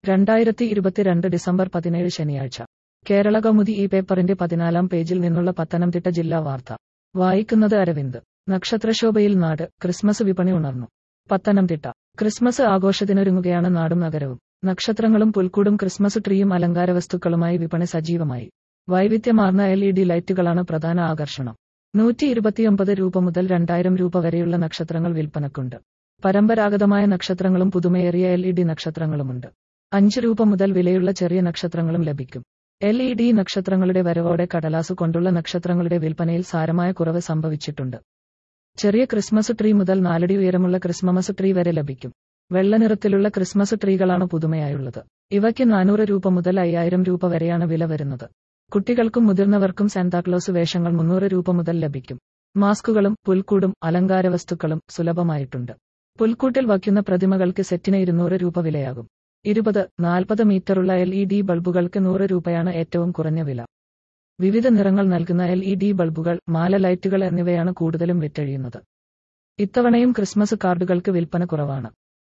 രണ്ടായിരത്തി ഇരുപത്തിരണ്ട് ഡിസംബർ പതിനേഴ് ശനിയാഴ്ച കേരള കൗമുദി ഈ പേപ്പറിന്റെ പതിനാലാം പേജിൽ നിന്നുള്ള പത്തനംതിട്ട ജില്ലാ വാർത്ത വായിക്കുന്നത് അരവിന്ദ് നക്ഷത്രശോഭയിൽ നാട് ക്രിസ്മസ് വിപണി ഉണർന്നു പത്തനംതിട്ട ക്രിസ്മസ് ആഘോഷത്തിനൊരുങ്ങുകയാണ് നാടും നഗരവും നക്ഷത്രങ്ങളും പുൽക്കൂടും ക്രിസ്മസ് ട്രീയും അലങ്കാര വസ്തുക്കളുമായി വിപണി സജീവമായി വൈവിധ്യമാർന്ന എൽ ഇ ഡി ലൈറ്റുകളാണ് പ്രധാന ആകർഷണം നൂറ്റി ഇരുപത്തിയൊമ്പത് രൂപ മുതൽ രണ്ടായിരം രൂപ വരെയുള്ള നക്ഷത്രങ്ങൾ വിൽപ്പനക്കുണ്ട് പരമ്പരാഗതമായ നക്ഷത്രങ്ങളും പുതുമയേറിയ എൽ ഇ ഡി നക്ഷത്രങ്ങളുമുണ്ട് അഞ്ച് രൂപ മുതൽ വിലയുള്ള ചെറിയ നക്ഷത്രങ്ങളും ലഭിക്കും എൽ ഇ ഡി നക്ഷത്രങ്ങളുടെ വരവോടെ കടലാസു കൊണ്ടുള്ള നക്ഷത്രങ്ങളുടെ വിൽപ്പനയിൽ സാരമായ കുറവ് സംഭവിച്ചിട്ടുണ്ട് ചെറിയ ക്രിസ്മസ് ട്രീ മുതൽ നാലടി ഉയരമുള്ള ക്രിസ്മസ് ട്രീ വരെ ലഭിക്കും വെള്ള നിറത്തിലുള്ള ക്രിസ്മസ് ട്രീകളാണ് പുതുമയായുള്ളത് ഇവയ്ക്ക് നാനൂറ് രൂപ മുതൽ അയ്യായിരം രൂപ വരെയാണ് വില വരുന്നത് കുട്ടികൾക്കും മുതിർന്നവർക്കും സാന്താക്ലോസ് വേഷങ്ങൾ മുന്നൂറ് രൂപ മുതൽ ലഭിക്കും മാസ്കുകളും പുൽക്കൂടും അലങ്കാര വസ്തുക്കളും സുലഭമായിട്ടുണ്ട് പുൽക്കൂട്ടിൽ വയ്ക്കുന്ന പ്രതിമകൾക്ക് സെറ്റിന് ഇരുന്നൂറ് രൂപ വിലയാകും ഇരുപത് നാൽപ്പത് മീറ്ററുള്ള എൽ ഇ ഡി ബൾബുകൾക്ക് നൂറ് രൂപയാണ് ഏറ്റവും കുറഞ്ഞ വില വിവിധ നിറങ്ങൾ നൽകുന്ന എൽ ഇ ഡി ബൾബുകൾ മാല ലൈറ്റുകൾ എന്നിവയാണ് കൂടുതലും വിറ്റഴിയുന്നത് ഇത്തവണയും ക്രിസ്മസ് കാർഡുകൾക്ക് വിൽപ്പന കുറവാണ്